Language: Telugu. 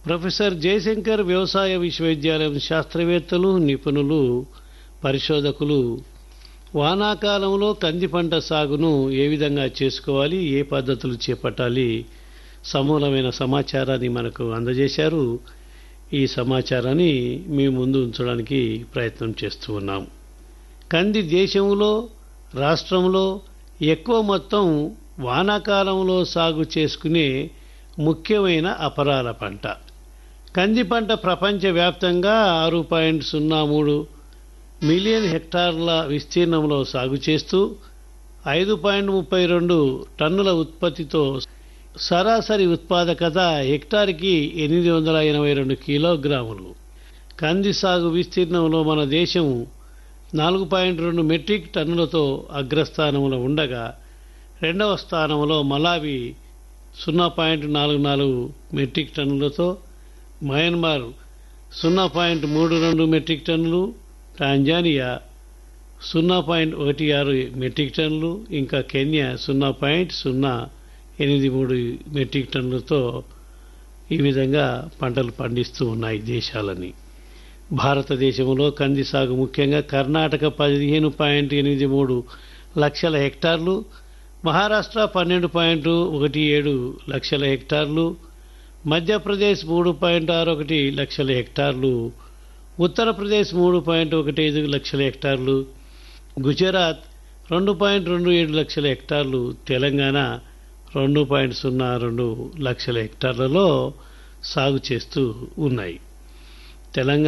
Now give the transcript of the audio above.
ప్రొఫెసర్ జయశంకర్ వ్యవసాయ విశ్వవిద్యాలయం శాస్త్రవేత్తలు నిపుణులు పరిశోధకులు వానాకాలంలో కంది పంట సాగును ఏ విధంగా చేసుకోవాలి ఏ పద్ధతులు చేపట్టాలి సమూలమైన సమాచారాన్ని మనకు అందజేశారు ఈ సమాచారాన్ని మీ ముందు ఉంచడానికి ప్రయత్నం చేస్తూ ఉన్నాం కంది దేశంలో రాష్ట్రంలో ఎక్కువ మొత్తం వానాకాలంలో సాగు చేసుకునే ముఖ్యమైన అపరాల పంట కంది పంట ప్రపంచవ్యాప్తంగా ఆరు పాయింట్ సున్నా మూడు మిలియన్ హెక్టార్ల విస్తీర్ణంలో సాగు చేస్తూ ఐదు పాయింట్ ముప్పై రెండు టన్నుల ఉత్పత్తితో సరాసరి ఉత్పాదకత హెక్టార్కి ఎనిమిది వందల ఎనభై రెండు కిలోగ్రాములు కంది సాగు విస్తీర్ణంలో మన దేశం నాలుగు పాయింట్ రెండు మెట్రిక్ టన్నులతో అగ్రస్థానంలో ఉండగా రెండవ స్థానంలో మలావి సున్నా పాయింట్ నాలుగు నాలుగు మెట్రిక్ టన్నులతో మయన్మార్ సున్నా పాయింట్ మూడు రెండు మెట్రిక్ టన్నులు టాంజానియా సున్నా పాయింట్ ఒకటి ఆరు మెట్రిక్ టన్నులు ఇంకా కెన్యా సున్నా పాయింట్ సున్నా ఎనిమిది మూడు మెట్రిక్ టన్నులతో ఈ విధంగా పంటలు పండిస్తూ ఉన్నాయి దేశాలని భారతదేశంలో కంది సాగు ముఖ్యంగా కర్ణాటక పదిహేను పాయింట్ ఎనిమిది మూడు లక్షల హెక్టార్లు మహారాష్ట్ర పన్నెండు పాయింట్ ఒకటి ఏడు లక్షల హెక్టార్లు మధ్యప్రదేశ్ మూడు పాయింట్ ఆరు ఒకటి లక్షల హెక్టార్లు ఉత్తరప్రదేశ్ మూడు పాయింట్ ఒకటి ఐదు లక్షల హెక్టార్లు గుజరాత్ రెండు పాయింట్ రెండు ఏడు లక్షల హెక్టార్లు తెలంగాణ రెండు పాయింట్ సున్నా రెండు లక్షల హెక్టార్లలో సాగు చేస్తూ ఉన్నాయి తెలంగాణ